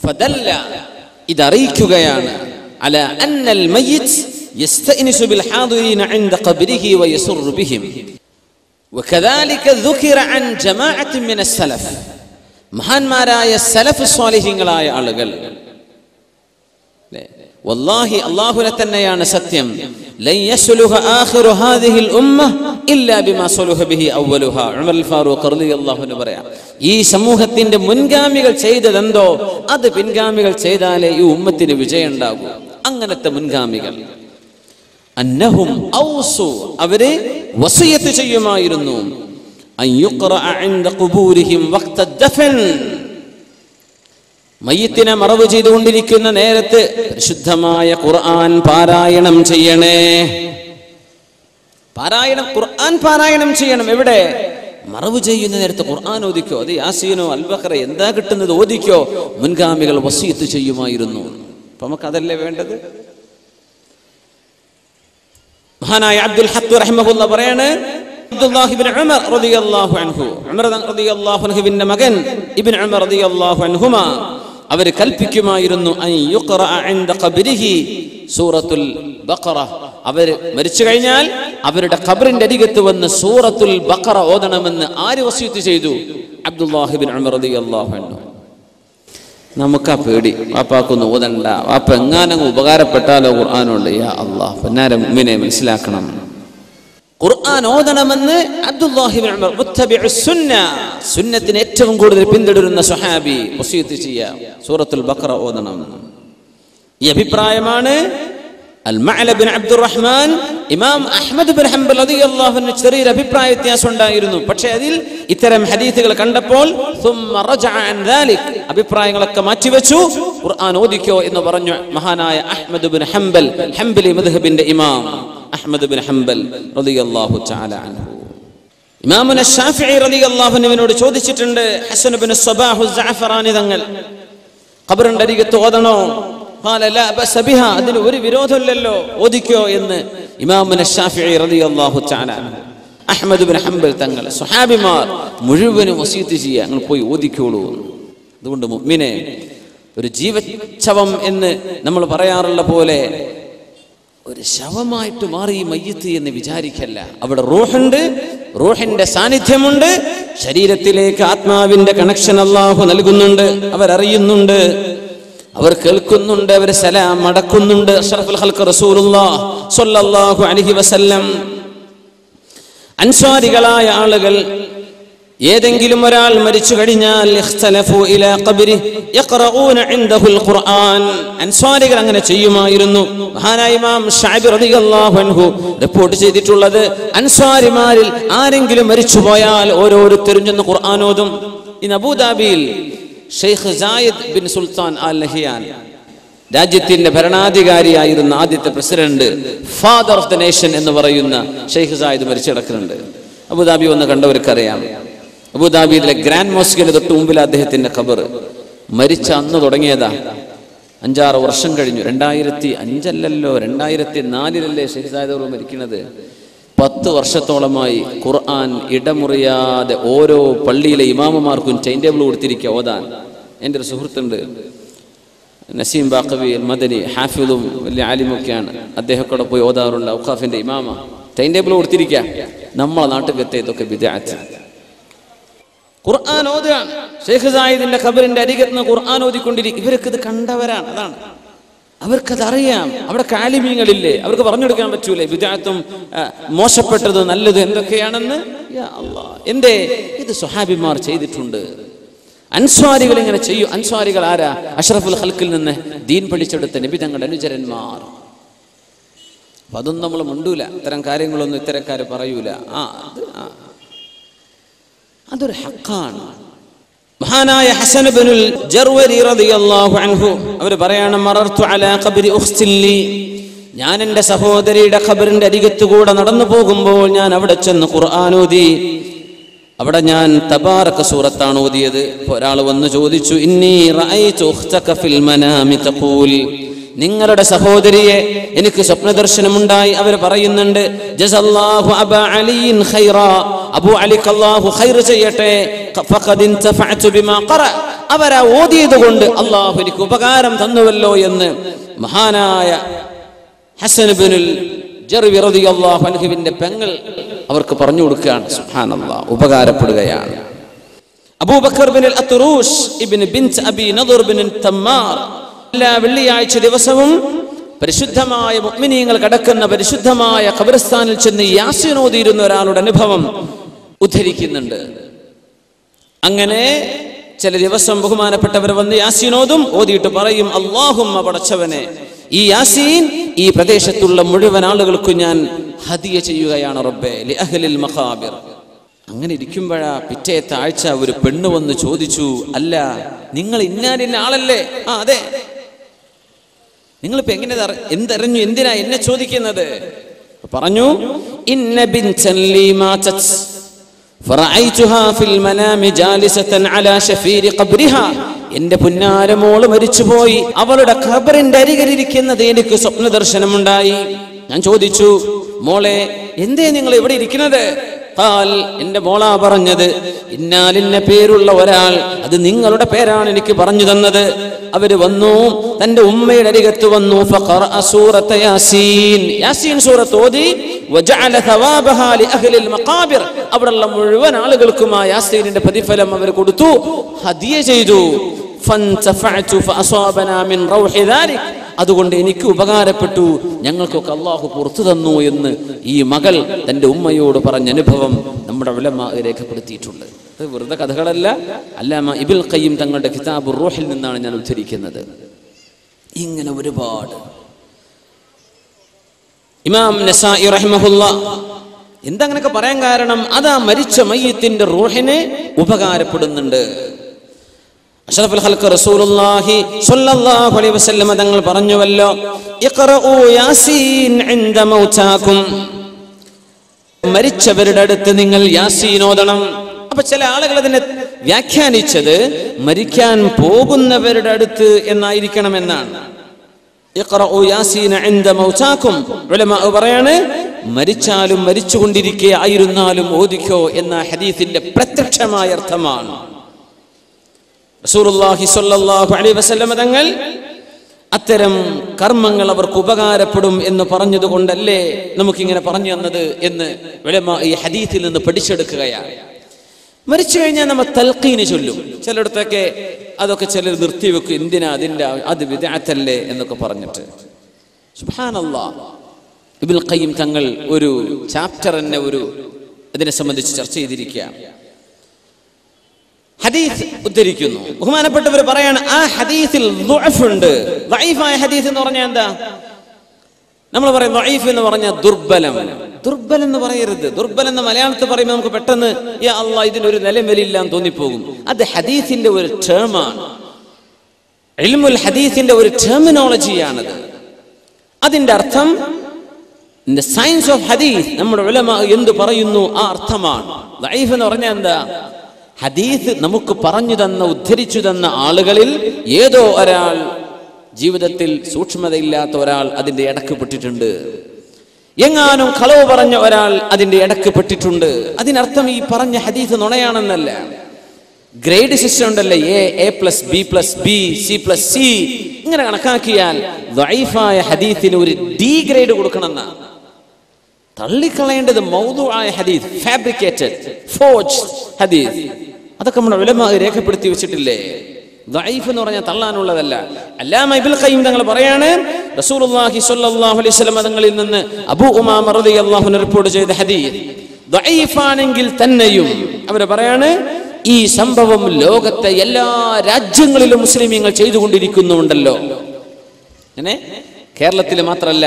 ഫദല്ല ഇതറിയിക്കുകയാണ് അല അന്നൽ മയ്യിത്ത് يستأنس بالحاضرين عند قبره ويسر بهم وكذلك ذكر عن جماعة من السلف മഹാന്മാരായ സലഫ് സ്വാലിഹ്യങ്ങളായ ആളുകൾ ല്ലേ? വല്ലാഹി അള്ളാഹുനെ തന്നെയാണ് സത്യം ലൻ യസ്ലുഹ ആഖിറു ഹാദിഹിൽ ഉമ്മ ഇല്ലാ ബിമാ സലുഹ ബിഹി അവ്വലുഹ ഉമർ അൽ ഫാറൂഖ് റളിയല്ലാഹു അൻഹു പറയാം ഈ സമൂഹത്തിന്റെ മുൻഗാമികൾ ചെയ്തതെന്തോ അത് പിൻഗാമികൾ ചെയ്താലേ ഈ ഉമ്മത്തിന് വിജയം ഉണ്ടാകൂ അങ്ങനത്തെ മുൻഗാമികൾ അന്നഹും ഔസു അവര് വസിയത്ത് ചെയ്യുമായിരുന്നു അൻ യുഖ്റഅ ഇൻദ ഖുബൂരിഹിം വഖ്ത ദഫൻ മയ്യത്തിനെ മറവ് ചെയ്തുകൊണ്ടിരിക്കുന്ന നേരത്ത് പരിശുദ്ധമായ ഖുർആൻ പാരായണം ചെയ്യണേ പാരായണം ഖുർആൻ പാരായണം ചെയ്യണം എവിടെ മറവ് ചെയ്യുന്ന നേരത്ത് ഖുർആൻ ഓദിക്കോ അത് യാസീനോ അൽബഖറ എന്താ കിട്ടുന്നത് ഓദിക്കോ മുൻഗാമികൾ വസീത്ത് ചെയ്യുമായിരുന്നു അപ്പൊ നമുക്ക് അതല്ലേ വേണ്ടത് മഹാനായ അബ്ദുൽ ഹത്ത് റഹിമഹുല്ല പറയാണ് അബ്ദുല്ലാഹി ഇബ്നു ഉമർ റളിയല്ലാഹു അൻഹു ഉമർ റളിയല്ലാഹു അൻഹുവിന്റെ മകൻ ഇബ്നു ഉമർ റളിയല്ലാഹു അൻഹുമാ അവർ കൽപ്പിക്കുമായിരുന്നു അൻ യുഖറഅ ഇൻദ ഖബ്രിഹി സൂറത്തുൽ ബഖറ അവർ മരിച്ചു കഴിഞ്ഞാൽ അവരുടെ ഖബറിന്റെ അരികത്ത് വന്ന് സൂറത്തുൽ ബഖറ ഓതണമെന്ന് ആര് വസീത്ത് ചെയ്തു അബ്ദുല്ലാഹി ഇബ്നു ഉമർ റളിയല്ലാഹു അൻഹു നമുക്കാ പേടി വാപ്പാക്കൊന്ന് ഓതണ്ട വാപ്പ എങ്ങാനും ഉപകാരപ്പെട്ടാലോ ഖുർആാനുണ്ട് യാ അള്ളാഹ് പൊന്നാര മുമ്മിനെ മനസ്സിലാക്കണം ഖുർആൻ ഓതണമെന്ന് അബ്ദുല്ലാഹിബിൻ ഉമർ മുത്തബിഉ സുന്ന സുന്നത്തിന് ഏറ്റവും കൂടുതൽ പിന്തുടരുന്ന സ്വഹാബി വസീത്ത് ചെയ്യാം സൂറത്തുൽ ബഖറ ഓതണം ഈ അഭിപ്രായമാണ് അൽ മഅല ബിൻ അബ്ദുറഹ്മാൻ ഇമാം അഹ്മദ് ബിൻ ഹംബൽ റളിയല്ലാഹു അൻഹു ചെറിയൊരു അഭിപ്രായ വ്യത്യാസം ഉണ്ടായിരുന്നു പക്ഷേ അതിൽ ഇത്തരം ഹദീസുകൾ കണ്ടപ്പോൾ ثم رجع عن ذلك അഭിപ്രായങ്ങളൊക്കെ മാറ്റിവെച്ചു ഖുർആൻ ഓദിക്കോ എന്ന് പറഞ്ഞു മഹാനായ അഹ്മദ് ബിൻ ഹംബൽ ഹംബലി മദ്ഹബിന്റെ ഇമാം അഹ്മദ് ബിൻ ഹംബൽ റളിയല്ലാഹു തആല അൻഹു ഇമാമുന ഷാഫിഈ റളിയല്ലാഹു അൻഹുവിനോട് ചോദിച്ചിട്ടുണ്ട് ഹസൻ ബിൻ സബാഹു സഅഫറാനി തങ്ങൾ ഖബറിന്റെ അരികത്ത് ഓതണോ ഖാല ലാ ബഅസ ബിഹാ അതിന് ഒരു വിരോധമില്ലല്ലോ ഓദിക്കോ എന്ന് ഇമാമുന ഷാഫിഈ റളിയല്ലാഹു തആല അൻഹു അഹ്മദ് ബിൻ ഹംബൽ തങ്ങൾ സ്വഹാബിമാർ മുഴുവനും വസീത്ത് ചെയ്യുക നിങ്ങൾ പോയി ഓദിക്കോളൂ അതുകൊണ്ട് മുഅ്മിനെ ഒരു ജീവച്ഛവം എന്ന് നമ്മൾ പറയാറുള്ള പോലെ ഒരു ശവമായിട്ട് മാറി ഈ മയ്യത്ത് എന്ന് വിചാരിക്കല്ല അവിടെ റൂഹുണ്ട് റൂഹിന്റെ സാന്നിധ്യമുണ്ട് ശരീരത്തിലേക്ക് ആത്മാവിന്റെ കണക്ഷൻ അള്ളാഹു നൽകുന്നുണ്ട് അവരറിയുന്നുണ്ട് അവർ കേൾക്കുന്നുണ്ട് അവർ സലാം അടക്കുന്നുണ്ട് അഷ്റഫുൽ ഖൽഖ് റസൂലുള്ളാഹ് സ്വല്ലല്ലാഹു അലൈഹി വസല്ലം അൻസ്വാരികളായ ആളുകൾ ഏതെങ്കിലും ഒരാൾ മരിച്ചു കഴിഞ്ഞാൽ ഇഖ്തലഫു ഇലാ ഖബ്രിഹി യഖറഊന ഇൻദഹുൽ ഖുർആൻ അൻസ്വാരികൾ അങ്ങനെ ചെയ്യുമായിരുന്നു മഹാനായ ഇമാം ഷഅബി റളിയല്ലാഹു അൻഹു റിപ്പോർട്ട് ചെയ്തിട്ടുള്ളത് അൻസ്വാരിമാരിൽ ആരെങ്കിലും മരിച്ചു പോയാൽ ഓരോരുത്തരും ചെന്ന് ഖുർആൻ ഓതും ഇന്ന് അബൂദാബിയിൽ Sheikh Zayed bin Sultan Al Nahyan രാജ്യത്തിന്റെ ഭരണാധികാരിയായിരുന്ന ആദ്യത്തെ president father of the nation എന്ന് പറയുന്ന ഷെയ്ഖ് സായിദ് മരിച്ചു കിടക്കുന്നുണ്ട് അബുദാബി വന്ന് കണ്ടവർക്കറിയാം അബുദാബിയിലെ ഗ്രാൻഡ് മോസ്കിന് തൊട്ട് മുമ്പിൽ അദ്ദേഹത്തിന്റെ ഖബർ മരിച്ച അന്ന് തുടങ്ങിയതാ അഞ്ചാറ് വർഷം കഴിഞ്ഞു രണ്ടായിരത്തി അഞ്ചല്ലല്ലോ രണ്ടായിരത്തി നാലിലല്ലേ ഷെയ്ഖ് സായിദ് അവർ മരിക്കുന്നത് പത്ത് വർഷത്തോളമായി ഖുർആൻ ഇടമുറിയാതെ ഓരോ പള്ളിയിലെ ഇമാമമാർക്കും ടൈം ടേബിൾ കൊടുത്തിരിക്കുക ഓതാൻ എൻ്റെ ഒരു സുഹൃത്തുണ്ട് നസീം ബാക്കവി മദനി ഹാഫിദും വലിയ ആലിമൊക്കെയാണ് അദ്ദേഹം കൂടെ പോയി ഓതാറുണ്ട് ഔഖാഫിന്റെ ഇമാമ ടൈം ടേബിൾ കൊടുത്തിരിക്കുക നമ്മളെ നാട്ടിലത്തെ ഇതൊക്കെ വിദ്യാർത്ഥി ഖുർആൻ ഓതുകയാണ് ഷെയ്ഖ് സായിദിന്റെ ഖബറിന്റെ അരികത്ത് നിന്ന് ഖുർആൻ ഓതിക്കൊണ്ടിരിക്കും ഇവരൊക്കെ ഇത് കണ്ടവരാണ് അതാണ് അവർക്കത് അറിയാം അവിടെ കാലിമീങ്ങളില്ലേ അവർക്ക് പറഞ്ഞു കൊടുക്കാൻ പറ്റൂലേ വിദ്യാർത്ഥം മോശപ്പെട്ടത് നല്ലത് എന്തൊക്കെയാണെന്ന് യാ അല്ലാ. എന്തേ ഇത് സ്വഹാബിമാർ ചെയ്തിട്ടുണ്ട് അൻസ്വാരികൾ ഇങ്ങനെ ചെയ്യും അൻസ്വാരികൾ ആരാ അഷ്റഫുൽ ഹൽക്കിൽ നിന്ന് ദീൻ പഠിച്ചെടുത്ത നബി തങ്ങളുടെ അനുചരന്മാർ അപ്പൊ അതൊന്നും നമ്മൾ മുണ്ടൂല ഇത്തരം കാര്യങ്ങളൊന്നും ഇത്തരക്കാര് പറയൂല ആ അത് ആ അതൊരു ഹക്കാണ് മഹാനായ ഹസൻ ബിനുൽ ജർവരി റളിയല്ലാഹു അൻഹു അവർ പറയാണ് മറർത്തു അലാ ഖബ്രി ഉഖ്തിൻ ലി ഞാൻ എൻ്റെ സഹോദരിയുടെ ഖബറിന്റെ അരികത്തുകൂടെ നടന്നു പോകുമ്പോൾ ഞാൻ അവിടെ ചെന്ന് ഖുർആൻ ഓതി അവിടെ ഞാൻ തബാറക സൂറത്താണ് ഓതിയത് ഒരാൾ വന്ന് ചോദിച്ചു ഇന്നി റഅയ്തു ഉഖ്തക ഫിൽ മനാമി തഖൂൽ നിങ്ങളുടെ സഹോദരിയെ എനിക്ക് സ്വപ്നദർശനമുണ്ടായി അവർ പറയുന്നുണ്ട് ജസല്ലാഹു അബ അലിയിൻ ഖൈറ അബു അലിക്ക് അല്ലാഹു ഖൈർ ചെയ്യട്ടെ ഫഖദ് ഇൻതഫഅതു ബിമാ ഖറ അവരാ ഓതിയത് കൊണ്ട് അള്ളാഹു എനിക്ക് ഉപകാരം തന്നുവല്ലോ എന്ന് മഹാനായ ഹസൻ ബിനുൽ ജർവി റളിയല്ലാഹു അൻഹുവിന്റെ പെങ്ങൾ അവർക്ക് പറഞ്ഞു കൊടുക്കുകയാണ് സുബ്ഹാനല്ലാഹ് ഉപകാരപ്പെടുകയാണ് അബൂബക്കർ ബിൻ അത്തുറൂഷ് ഇബ്നു ബിൻത് അബി നദർ ബിൻ തമ്മാർ എല്ലാ വെള്ളിയാഴ്ച ദിവസവും പരിശുദ്ധമായ മുഅ്മിനീങ്ങൾ കടക്കുന്ന പരിശുദ്ധമായ ഖബർസ്ഥാനിൽ ചെന്ന് യാസീൻ ഓതിയിരുന്ന ഒരാളുടെ അനുഭവം ഉദ്ധരിക്കുന്നുണ്ട് അങ്ങനെ ചില ദിവസം ബഹുമാനപ്പെട്ടവർ വന്ന് യാസീനോതും ഓതിയിട്ട് പറയും അള്ളാഹും പടച്ചവനെ ഈ യാസീൻ ഈ പ്രദേശത്തുള്ള മുഴുവൻ ആളുകൾക്കും ഞാൻ ഹദിയ ചെയ്യുകയാണ് റബ്ബെ ലി അഹ്ലിൽ മഖാബിർ അങ്ങനെ ഇരിക്കുമ്പോഴാ പിറ്റേത്തെ ആഴ്ച ഒരു പെണ്ണ് വന്ന് ചോദിച്ചു അല്ല നിങ്ങൾ ഇന്നാലിന്ന ആളല്ലേ ആ അതെ നിങ്ങളിപ്പോ എങ്ങനെ ഇത് അറി- എന്തറിഞ്ഞു എന്തിനാ എന്നെ ചോദിക്കുന്നത് പറഞ്ഞു ഇന്ന ബിൻതൻ ലീ മാതത് فرأيتها في المنام جالسة على شفير قبرها എന്റെ പുന്നാരമോള് മരിച്ചുപോയി അവളുടെ ഖബറിന്റെ അരികിലിരിക്കുന്നത് എനിക്ക് സ്വപ്ന ദർശനമുണ്ടായി ഞാൻ ചോദിച്ചു മോളെ എന്തേ നിങ്ങൾ ഇവിടെ ഇരിക്കുന്നത് ഖാൽ എന്റെ മോളാ പറഞ്ഞത് ഇന്നാലിന്ന പേരുള്ള ഒരാൾ അത് നിങ്ങളുടെ പേരാണ് എനിക്ക് പറഞ്ഞു തന്നത് അവര് വന്നു തന്റെ ഉമ്മയുടെ അരികത്ത് വന്നു ഫഖറഅ സൂറത്ത യാസീൻ യാസീൻ സൂറത്ത് ഓതി വജഅല ഥവാബഹാ ലിഅഹ്ലിൽ മഖാബിർ അവിടെയുള്ള മുഴുവൻ ആളുകൾക്കും ആ യാസീനിന്റെ പ്രതിഫലം അവർ കൊടുത്തു ഹദിയ ചെയ്തു ഫൻതഫഅതു ഫഅസാബനാ മിൻ റൗഹി ദാലിക് അതുകൊണ്ട് എനിക്ക് ഉപകാരപ്പെട്ടു ഞങ്ങൾക്കൊക്കെ അള്ളാഹു പുറത്തു തന്നു എന്ന് ഈ മകൾ തന്റെ ഉമ്മയോട് പറഞ്ഞ അനുഭവം നമ്മുടെ ഉലമ രേഖപ്പെടുത്തിയിട്ടുണ്ട് ഇത് വെറുതെ കഥകളല്ല അല്ലാമ ഇബിൽ ഖയ്യിം തങ്ങളുടെ കിതാബ് റൂഹിൽ നിന്നാണ് ഞാൻ ഉദ്ധരിക്കുന്നത് ഇങ്ങനെ ഒരുപാട് ഇമാം നസായി റഹിമഹുല്ല എന്താ അങ്ങനെയൊക്കെ പറയാൻ കാരണം അതാ മരിച്ച മയ്യത്തിന്റെ റൂഹിനെ ഉപകാരപ്പെടുന്നുണ്ട് അഷ്റഫുൽ ഖൽഖ് റസൂലുള്ളാഹി സ്വല്ലല്ലാഹു അലൈഹി വസല്ലം തങ്ങൾ പറഞ്ഞുവല്ലോ ഇഖ്റഊ യാസീൻ ഇൻദ മൗതാകും മരിച്ചവരുടെ അടുത്ത് നിങ്ങൾ യാസീൻ ഓതണം അപ്പൊ ചില ആളുകൾ അതിനെ വ്യാഖ്യാനിച്ചത് മരിക്കാൻ പോകുന്നവരുടെ അടുത്ത് എന്നായിരിക്കണം എന്നാണ് ഇഖ്റഊ യാസീന ഇൻദ മൗതാകും ഉലമാ പറയാണ് മരിച്ചാലും മരിച്ചുകൊണ്ടിരിക്കെ ആയിരുന്നാലും ഓദിക്കോ എന്ന ഹദീസിന്റെ പ്രത്യക്ഷമായ അർത്ഥമാണ് റസൂലുള്ളാഹി സ്വല്ലല്ലാഹു അലൈഹി വസല്ലം തങ്ങൾ അത്തരം കർമ്മങ്ങൾ അവർക്ക് ഉപകാരപ്പെടും എന്ന് പറഞ്ഞതുകൊണ്ടല്ലേ നമുക്കിങ്ങനെ പറഞ്ഞു തന്നത് എന്ന് ഉലമാ ഈ ഹദീത്തിൽ നിന്ന് പഠിച്ചെടുക്കുകയാണ് മരിച്ചു കഴിഞ്ഞാൽ നമ്മൾ തൽക്കീന് ചൊല്ലും ചിലയിടത്തൊക്കെ അതൊക്കെ ചിലർ നിർത്തിവെക്കും എന്തിനാ അതിൻ്റെ അത് വിദാത്തല്ലേ എന്നൊക്കെ പറഞ്ഞിട്ട് സുബ്ഹാനല്ലാ ഇബിൽ ഖയ്യിം തങ്ങൾ ഒരു ചാപ്റ്റർ തന്നെ ഒരു ഇതിനെ സംബന്ധിച്ച് ചർച്ച ചെയ്തിരിക്കുകയാണ് ഹദീസ് ഉദ്ധരിക്കുന്നു ബഹുമാനപ്പെട്ടവർ പറയാണ് ആ ഹദീസിൽ ദുഅഫ് ഉണ്ട് ദഈഫായ ഹദീസ് എന്ന് പറഞ്ഞാൽ എന്താ നമ്മൾ പറയും ദഈഫ് എന്ന് പറഞ്ഞാൽ ദുർബലം ദുർബലം എന്ന് പറയരുത് ദുർബലം എന്ന് മലയാളത്തിൽ പറയുമ്പോൾ നമുക്ക് പെട്ടെന്ന് യാ അള്ളാ ഇതിനൊരു നിലവിലില്ല എന്ന് തോന്നിപ്പോകും അത് ഹദീസിന്റെ ഒരു ടേമാണ് ഇൽമുൽ ഹദീസിന്റെ ഒരു ടെർമിനോളജിയാണത് അതിന്റെ അർത്ഥം സയൻസ് ഓഫ് ഹദീസ് നമ്മുടെ ഉലമ എന്ത് പറയുന്നു ആ അർത്ഥമാണ് ദഈഫ് എന്ന് പറഞ്ഞാൽ എന്താ ഹദീസ് നമുക്ക് പറഞ്ഞു തന്ന ഉദ്ധരിച്ചു തന്ന ആളുകളിൽ ഏതോ ഒരാൾ ജീവിതത്തിൽ സൂക്ഷ്മതയില്ലാത്ത ഒരാൾ അതിന്റെ ഇടക്ക് പെട്ടിട്ടുണ്ട് എങ്ങാനും കളവ് പറഞ്ഞ ഒരാൾ അതിന്റെ ഇടക്ക് പെട്ടിട്ടുണ്ട് അതിനർത്ഥം ഈ പറഞ്ഞ ഹദീസ് നുണയാണെന്നല്ല ഗ്രേഡ് സിസ്റ്റം ഉണ്ടല്ലേ A A plus B plus B C plus C ഇങ്ങനെ കണക്കാക്കിയാൽ ദൈഫായ ഹദീസിന് ഒരു ഡി ഗ്രേഡ് കൊടുക്കണമെന്ന തള്ളിക്കളയേണ്ടത് മൗതുവായ ഹദീസ് ഫാബ്രിക്കേറ്റഡ് ഫോർജ് ഹദീസ് അതൊക്കെ നമ്മുടെ ഉലമ രേഖപ്പെടുത്തി വെച്ചിട്ടില്ലേ ദഈഫ് എന്ന് പറഞ്ഞാൽ തള്ളാനുള്ളതല്ല അല്ലാമ ഇബ്നുൽ ഖയ്യിം തങ്ങൾ പറയാണ് റസൂലുള്ളാഹി സ്വല്ലല്ലാഹു അലൈഹി വസല്ലം തങ്ങളിൽ നിന്ന് അബൂ ഉമാമ റളിയല്ലാഹു അൻഹു റിപ്പോർട്ട് ചെയ്ത ഹദീസ് ദഈഫാണെങ്കിൽ തന്നെയും അവർ പറയാണ് ഈ സംഭവം ലോകത്തെ എല്ലാ രാജ്യങ്ങളിലും മുസ്ലിമീങ്ങൾ ചെയ്തുകൊണ്ടിരിക്കുന്നുണ്ടല്ലോ അങ്ങനെ കേരളത്തിൽ മാത്രമല്ല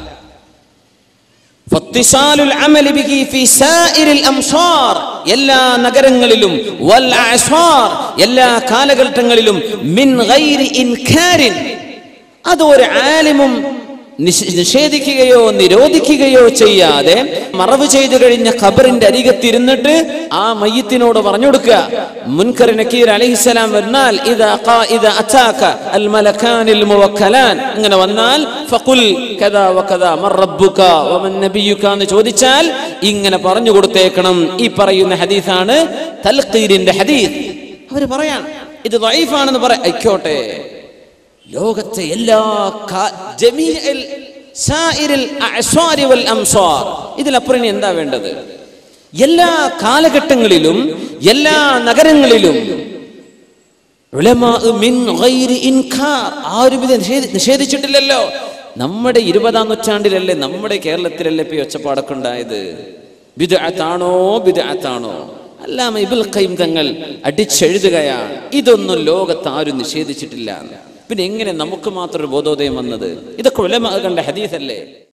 ഫത്തിസാലുൽ അമലി ബിഹി ഫി സായിരിൽ അംസാർ എല്ലാ നഗരങ്ങളിലും വൽ അസ്വാർ എല്ലാ കാലഘട്ടങ്ങളിലും മിൻ ഗൈരി ഇൻകാരിൻ അത് ഒരു ആലിമും നിഷ്- നിഷേധിക്കുകയോ നിരോധിക്കുകയോ ചെയ്യാതെ മറവ് ചെയ്തു കഴിഞ്ഞ ഖബറിന്റെ അരികത്തിരുന്നിട്ട് ആ മയ്യത്തിനോട് പറഞ്ഞു കൊടുക്കുക മുൻകർ നക്കീർ അലൈഹിസ്സലാം വന്നാൽ ഇദാ ഖാ- ഇദാ അതാക അൽ മലക്കാനിൽ മുവക്കലാൻ അങ്ങനെ വന്നാൽ ഫഖുൽ കദാ വകദാ മർ റബ്ബുക വമൻ നബിയുക എന്ന് ചോദിച്ചാൽ ഇങ്ങനെ പറഞ്ഞു കൊടുത്തേക്കണം ഈ പറയുന്ന ഹദീസാണ് തൽഖീരിന്റെ ഹദീസ് അവര് പറയാൻ ഇത് വൈഫാണെന്ന് പറ ആയിക്കോട്ടെ ലോകത്തെ എല്ലാ കാ- ജമീഅൽ സായിരിൽ അഅ്സ്വാരി വൽ അംസ്വാർ ഇതിലപ്പുറം ഇനി എന്താ വേണ്ടത് എല്ലാ കാലഘട്ടങ്ങളിലും എല്ലാ നഗരങ്ങളിലും ഉലമാ മിൻ ഗൈരി ഇൻകാർ ആരും ഇത് നിഷേധി- നിഷേധിച്ചിട്ടില്ലല്ലോ നമ്മുടെ ഇരുപതാം നൂറ്റാണ്ടിലല്ലേ നമ്മുടെ കേരളത്തിലല്ലേ ഇപ്പൊ ഈ ഒച്ചപ്പാടൊക്കെ ഉണ്ടായത് ബിദ്അത്താണോ ബിദ്അത്താണോ അല്ലാമ ഇബുൽ ഖൈം തങ്ങൾ അടിച്ചെഴുതുകയാണ് ഇതൊന്നും ലോകത്ത് ആരും നിഷേധിച്ചിട്ടില്ല പിന്നെ എങ്ങനെ നമുക്ക് മാത്രം ഒരു ബോധോദയം വന്നത് ഇതൊക്കെ ഉലമ കണ്ട ഹദീസല്ലേ